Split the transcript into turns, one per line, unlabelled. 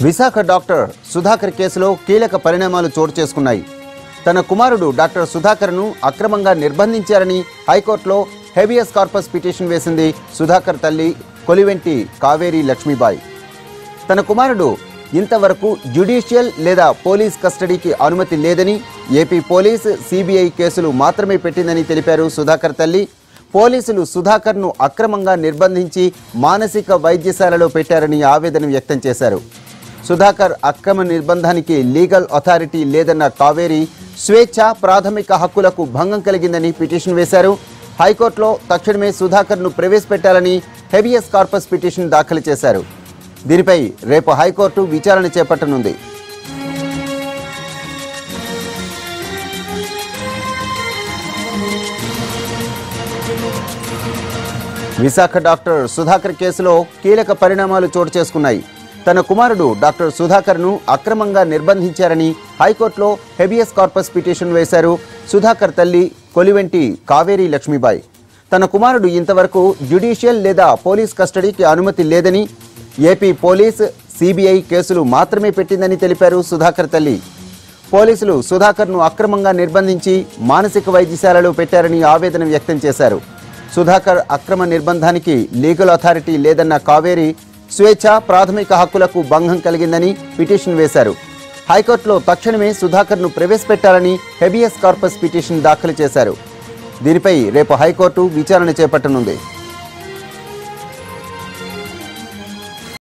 Visakha doctor Sudhakar కేసులో కీలక పరిణామాలు చోటు చేసుకున్నాయి తన కుమారుడు డాక్టర్ సుధాకర్ను అక్రమంగా నిర్బంధించారని హైకోర్టులో హెబియస్ కార్పస్ పిటిషన్ వేసింది సుధాకర్ తల్లి కొలివెంటి కావేరి లక్ష్మీబాయి తన కుమారుడు ఇంతవరకు జ్యుడిషియల్ లేదా పోలీస్ కస్టడీకి అనుమతి లేదని ఏపీ పోలీస్ సిబిఐ కేసులు మాత్రమే పెట్టిందని తెలిపారు సుధాకర్ తల్లి పోలీసులు సుధాకర్ను అక్రమంగా నిర్బంధించి మానసిక వైద్యశాలలో పెట్టారని ఆవేదన వ్యక్తం చేశారు సుధాకర్ అక్రమ నిర్బంధానికి లీగల్ అథారిటీ లేదన్న కావేరి స్వేచ్ఛ ప్రాథమిక హక్కులకు భంగం కలిగిందని పిటిషన్ వేశారు హైకోర్టులో తక్షణమే సుధాకర్ను ప్రవేశపెట్టాలని హెబియస్ కార్పస్ పిటిషన్ దాఖలు చేశారు దీనిపై రేపు హైకోర్టు విచారణ చేపట్టనుంది విశాఖ డాక్టర్ సుధాకర్ కేసులో కీలక పరిణామాలు చోటు చేసుకున్నాయి తన కుమారుడు డాక్టర్ సుధాకర్ను అక్రమంగా నిర్బంధించారని హైకోర్టులో హెబియస్ కార్పస్ పిటిషన్ వేశారు సుధాకర్ తల్లి కొలివెంటి కావేరి లక్ష్మీబాయి తన కుమారుడు ఇంతవరకు జ్యుడిషియల్ లేదా పోలీస్ కస్టడీకి అనుమతి లేదని ఏపీ పోలీస్ సిబిఐ కేసులు మాత్రమే పెట్టిందని తెలిపారు సుధాకర్ తల్లి పోలీసులు సుధాకర్ను అక్రమంగా నిర్బంధించి మానసిక వైద్యశాలలో పెట్టారని ఆవేదన వ్యక్తం చేశారు సుధాకర్ అక్రమ నిర్బంధానికి లీగల్ అథారిటీ లేదన్న కావేరి స్వేచ్ఛ ప్రాథమిక హక్కులకు భంగం కలిగిందని పిటిషన్ వేశారు హైకోర్టులో తక్షణమే సుధాకర్ను ప్రవేశపెట్టాలని హెబియస్ కార్పస్ పిటిషన్ దాఖలు చేశారు దీనిపై రేపు హైకోర్టు విచారణ చేపట్టనుంది